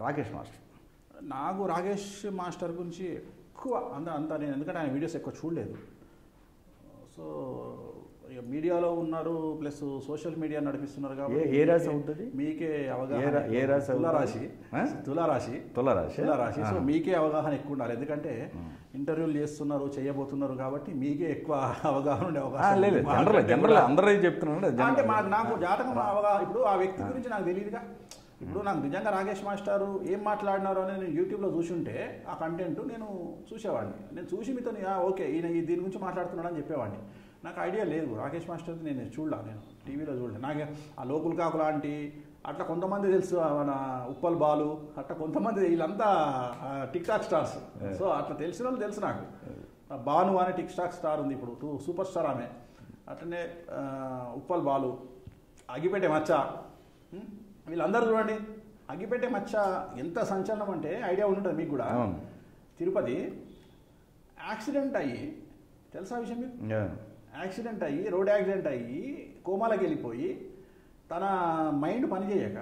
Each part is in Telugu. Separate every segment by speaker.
Speaker 1: రాకేష్ మాస్టర్
Speaker 2: నాకు రాకేష్ మాస్టర్ గురించి ఎక్కువ అంత అంత నేను ఎందుకంటే ఆయన వీడియోస్ ఎక్కువ చూడలేదు సో ఇక మీడియాలో ఉన్నారు ప్లస్ సోషల్ మీడియా నడిపిస్తున్నారు కాబట్టి
Speaker 1: ఏ- ఏ రాశి
Speaker 2: మీకే-
Speaker 1: అవుతుంది?
Speaker 2: మీకే
Speaker 1: ఏ
Speaker 2: అవగాహన
Speaker 1: రా- ఏ రాశి అవుతుంది?
Speaker 2: తులారాశి
Speaker 1: ఆ?
Speaker 2: తులారాశి
Speaker 1: తులారాశి
Speaker 2: తులారాశి సో
Speaker 1: ఆ.
Speaker 2: మీకే అవగాహన ఎక్కువ ఉండాలి ఎందుకంటే ఇంటర్వ్యూలు చేస్తున్నారు చేయబోతున్నారు కాబట్టి మీకే ఎక్కువ అవగాహన ఉండే
Speaker 1: ఆ,
Speaker 2: అవకాశం
Speaker 1: లేదు
Speaker 2: ఉంది.
Speaker 1: జనరల్
Speaker 2: మాకంటే
Speaker 1: జనరల్
Speaker 2: కూడా-
Speaker 1: అందరూ చెప్తున్నాను
Speaker 2: అంటే మాకు నాకు జాతకం అవగాహన ఇప్పుడు ఆ వ్యక్తి గురించి నాకు తెలియదుగా ఇప్పుడు నాకు నిజంగా రాకేష్ మాస్టారు ఏం మాట్లాడినారు అని నేను యూట్యూబ్లో చూసుంటే ఆ కంటెంట్ నేను చూసేవాడిని నేను చూసి మీతో "ఆ, ఓకే ఈయన ఈ దీని గురించి మాట్లాడుతున్నాడు అని చెప్పేవాడిని నాకు ఐడియా లేదు రాకేష్ మాస్టర్ నేను చూడలా నేను టీవీలో చూడలే నాకు ఆ లోకుల్ కాకు లాంటి అట్లా కొంతమంది తెలుసు ఆ మన ఉప్పల్ బాలు అట్లా కొంతమంది వీళ్ళంతా టిక్ టాక్ స్టార్స్ సో అట్లా తెలిసిన వాళ్ళు తెలుసు నాకు ఆ బాను అనే టిక్ టాక్ స్టార్ ఉంది ఇప్పుడు టూ సూపర్ స్టార్ ఆమె అట్లనే ఆ, ఉప్పల్ బాలు అగిపెట్టే మచ్చ ఉం? వీళ్ళందరూ చూడండి అగిపెట్టే మచ్చ ఎంత సంచలనం అంటే ఐడియా ఉంటుంది మీకు కూడా
Speaker 1: అవును.
Speaker 2: తిరుపతి యాక్సిడెంట్ అయ్యి తెలుసా ఆ విషయం మీకు యాక్సిడెంట్ అయ్యి రోడ్ యాక్సిడెంట్ అయ్యి కోమాలకు వెళ్ళిపోయి తన మైండ్ పనిచేయక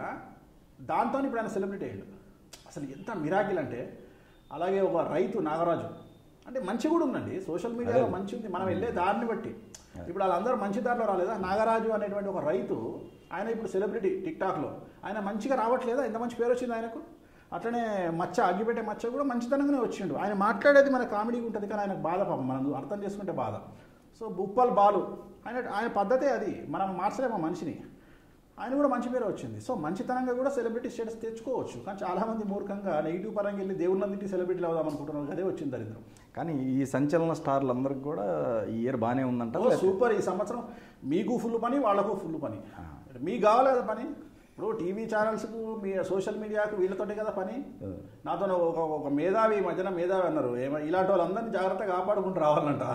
Speaker 2: దాంతో ఇప్పుడు ఆయన సెలబ్రిటీ అయ్యాడు అసలు ఎంత మిరాకిల్ అంటే అలాగే ఒక రైతు నాగరాజు అంటే మంచి కూడా ఉందండి సోషల్ మీడియాలో
Speaker 1: అదే.
Speaker 2: మంచి ఉంది మనం వెళ్ళే దారిని బట్టి ఇప్పుడు వాళ్ళందరూ మంచి దారిలో రాలేదా నాగరాజు అనేటువంటి ఒక రైతు ఆయన ఇప్పుడు సెలబ్రిటీ టిక్ టాక్లో ఆయన మంచిగా రావట్లేదా ఎంత మంచి పేరు వచ్చింది ఆయనకు అట్లనే మచ్చ అగ్గిపెట్టే మచ్చ కూడా మంచితనంగానే వచ్చిండు ఆయన మాట్లాడేది మన కామెడీగా ఉంటుంది కానీ ఆయనకు బాధ పాపం మనం అర్థం చేసుకుంటే బాధ సో బుప్పల్ బాలు ఆయన ఆయన పద్ధతే అది మనం మార్చలేము ఆ మనిషిని ఆయన కూడా మంచి పేరు వచ్చింది సో మంచితనంగా కూడా సెలబ్రిటీ స్టేటస్ తెచ్చుకోవచ్చు కానీ చాలామంది మూర్ఖంగా నెగిటివ్ పరంగా వెళ్ళి దేవుళ్ళందరికీ సెలబ్రిటీలు అవుదాం అనుకుంటున్నారు అదే వచ్చింది దరిద్రం
Speaker 1: కానీ ఈ సంచలన స్టార్లు అందరికి కూడా ఈ ఇయర్ బాగానే ఉందంట
Speaker 2: ఓ సూపర్ ఈ సంవత్సరం మీకు ఫుల్ పని వాళ్ళకు ఫుల్ పని మీకు కావాలి కదా పని ఇప్పుడు టీవీ ఛానల్స్కు మీ సోషల్ మీడియాకు వీళ్ళతోటే కదా పని నాతో ఒక ఒక మేధావి ఈ మధ్యన మేధావి అన్నారు ఏమ ఇలాంటి వాళ్ళందరినీ జాగ్రత్తగా కాపాడుకుంటూ రావాలంట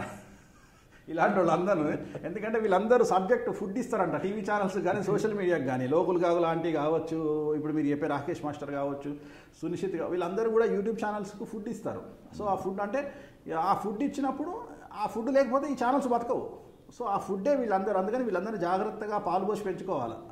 Speaker 2: ఇలాంటి వాళ్ళందరూ ఎందుకంటే వీళ్ళందరూ సబ్జెక్ట్ ఫుడ్ ఇస్తారంట టీవీ ఛానల్స్ కానీ సోషల్ మీడియాకి కానీ లోకల్ కాగు లాంటివి కావచ్చు ఇప్పుడు మీరు చెప్పే రాకేష్ మాస్టర్ కావచ్చు సునిశ్చిత్ కా- వీళ్ళందరూ కూడా యూట్యూబ్ ఛానల్స్కు ఫుడ్ ఇస్తారు సో ఆ ఫుడ్ అంటే ఆ ఫుడ్ ఇచ్చినప్పుడు ఆ ఫుడ్ లేకపోతే ఈ ఛానల్స్ బతకవు సో ఆ ఫుడ్డే వీళ్ళందరూ అందుకని వీళ్ళందరూ జాగ్రత్తగా పాలు పోసి పెంచుకోవాలి